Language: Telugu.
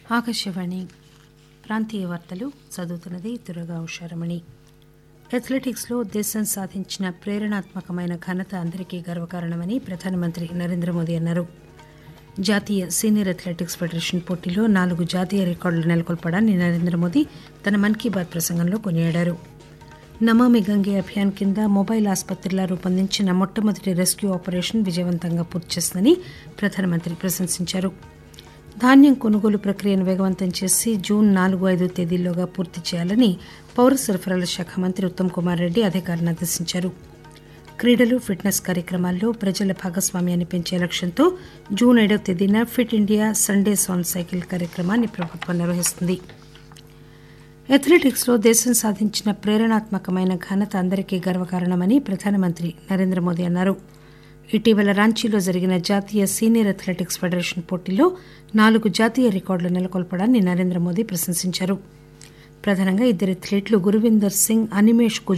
ఆకాశవాణి ప్రాంతీయ వార్తలు చదువుతున్నది దుర్గా ఉషారమణి అథ్లెటిక్స్లో దేశం సాధించిన ప్రేరణాత్మకమైన ఘనత అందరికీ గర్వకారణమని ప్రధానమంత్రి నరేంద్ర మోదీ అన్నారు జాతీయ సీనియర్ అథ్లెటిక్స్ ఫెడరేషన్ పోటీలో నాలుగు జాతీయ రికార్డులు నెలకొల్పడాన్ని నరేంద్ర మోదీ తన మన్ కీ బాత్ ప్రసంగంలో కొనియాడారు నమామి గంగే అభియాన్ కింద మొబైల్ ఆసుపత్రిలా రూపొందించిన మొట్టమొదటి రెస్క్యూ ఆపరేషన్ విజయవంతంగా పూర్తి చేసిందని ప్రధానమంత్రి ప్రశంసించారు ధాన్యం కొనుగోలు ప్రక్రియను వేగవంతం చేసి జూన్ నాలుగు ఐదు తేదీల్లోగా పూర్తి చేయాలని పౌర సరఫరాల శాఖ మంత్రి ఉత్తమ్ కుమార్ రెడ్డి అధికారులను ఆదేశించారు క్రీడలు ఫిట్నెస్ కార్యక్రమాల్లో ప్రజల భాగస్వామ్యాన్ని పెంచే లక్ష్యంతో జూన్ ఏడవ తేదీన fit India Sundays on cycle కార్యక్రమాన్ని ప్రభుత్వం నిర్వహిస్తుంది అథ్లెటిక్స్లో దేశం సాధించిన ప్రేరణాత్మకమైన ఘనత అందరికీ గర్వకారణమని ప్రధానమంత్రి నరేంద్ర మోదీ అన్నారు ఇటీవల రాంచీలో జరిగిన జాతీయ సీనియర్ అథ్లెటిక్స్ ఫెడరేషన్ పోటీలో నాలుగు జాతీయ రికార్డులు నెలకొల్పడాన్ని నరేంద్ర మోదీ ప్రశంసించారు ప్రధానంగా ఇద్దరు అథ్లెట్లు గురువిందర్ సింగ్ అనిమేష్